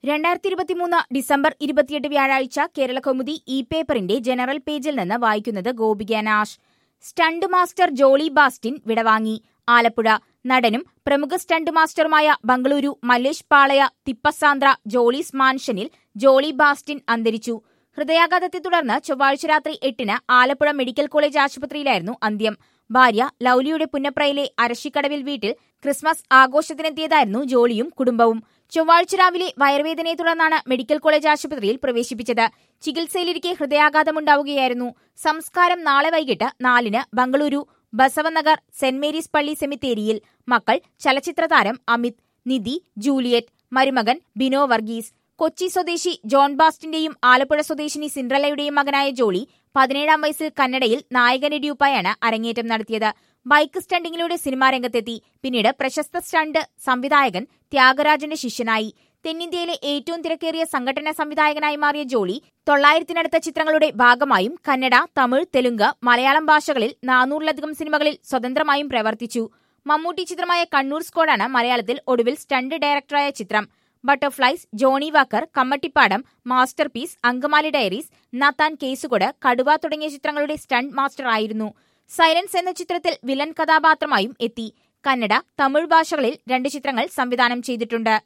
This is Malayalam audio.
രണ്ടായിരത്തി ഇരുപത്തിമൂന്ന് ഡിസംബർ ഇരുപത്തിയെട്ട് വ്യാഴാഴ്ച കേരള കൗമുദി ഇ പേപ്പറിന്റെ ജനറൽ പേജിൽ നിന്ന് വായിക്കുന്നത് ഗോപിക നാഷ് സ്റ്റണ്ട് മാസ്റ്റർ ജോളി ബാസ്റ്റിൻ വിടവാങ്ങി ആലപ്പുഴ നടനും പ്രമുഖ സ്റ്റണ്ട് മാസ്റ്ററുമായ ബംഗളൂരു മല്ലേഷ് പാളയ തിപ്പസാന്ദ്ര ജോളീസ് മാൻഷനിൽ ജോളി ബാസ്റ്റിൻ അന്തരിച്ചു ഹൃദയാഘാതത്തെ തുടർന്ന് ചൊവ്വാഴ്ച രാത്രി എട്ടിന് ആലപ്പുഴ മെഡിക്കൽ കോളേജ് ആശുപത്രിയിലായിരുന്നു അന്ത്യം ഭാര്യ ലൌലിയുടെ പുന്നപ്രയിലെ അരശിക്കടവിൽ വീട്ടിൽ ക്രിസ്മസ് ആഘോഷത്തിനെത്തിയതായിരുന്നു ജോളിയും കുടുംബവും ചൊവ്വാഴ്ച രാവിലെ വയറുവേദനയെ തുടർന്നാണ് മെഡിക്കൽ കോളേജ് ആശുപത്രിയിൽ പ്രവേശിപ്പിച്ചത് ചികിത്സയിലിരിക്കെ ഹൃദയാഘാതമുണ്ടാവുകയായിരുന്നു സംസ്കാരം നാളെ വൈകിട്ട് നാലിന് ബംഗളൂരു ബസവനഗർ സെന്റ് മേരീസ് പള്ളി സെമിത്തേരിയിൽ മക്കൾ ചലച്ചിത്ര താരം അമിത് നിധി ജൂലിയറ്റ് മരുമകൻ ബിനോ വർഗീസ് കൊച്ചി സ്വദേശി ജോൺ ബാസ്റ്റിന്റെയും ആലപ്പുഴ സ്വദേശിനി സിൻഡ്രലയുടെയും മകനായ ജോളി പതിനേഴാം വയസ്സിൽ കന്നഡയിൽ നായകന്റെ ഡ്യൂപ്പായാണ് അരങ്ങേറ്റം നടത്തിയത് ബൈക്ക് സ്റ്റണ്ടിങ്ങിലൂടെ സിനിമാ രംഗത്തെത്തി പിന്നീട് പ്രശസ്ത സ്റ്റണ്ട് സംവിധായകൻ ത്യാഗരാജന്റെ ശിഷ്യനായി തെന്നിന്ത്യയിലെ ഏറ്റവും തിരക്കേറിയ സംഘടനാ സംവിധായകനായി മാറിയ ജോളി തൊള്ളായിരത്തിനടുത്ത ചിത്രങ്ങളുടെ ഭാഗമായും കന്നഡ തമിഴ് തെലുങ്ക് മലയാളം ഭാഷകളിൽ നാനൂറിലധികം സിനിമകളിൽ സ്വതന്ത്രമായും പ്രവർത്തിച്ചു മമ്മൂട്ടി ചിത്രമായ കണ്ണൂർ സ്ക്വാഡാണ് മലയാളത്തിൽ ഒടുവിൽ സ്റ്റണ്ട് ഡയറക്ടറായ ചിത്രം Butterflies Johnny Walker Kammattipaadam masterpiece Angamaly Diaries Nna Thaan Case Kodu Kaduva തുടങ്ങിയ ചിത്രങ്ങളുടെ സ്റ്റണ്ട് മാസ്റ്റർ ആയിരുന്നു സൈലൻസ് എന്ന ചിത്രത്തിൽ വില്ലൻ കഥാപാത്രമായും എത്തി കന്നഡ തമിഴ് ഭാഷകളിൽ രണ്ട് ചിത്രങ്ങൾ സംവിധാനം ചെയ്തിട്ടുണ്ട്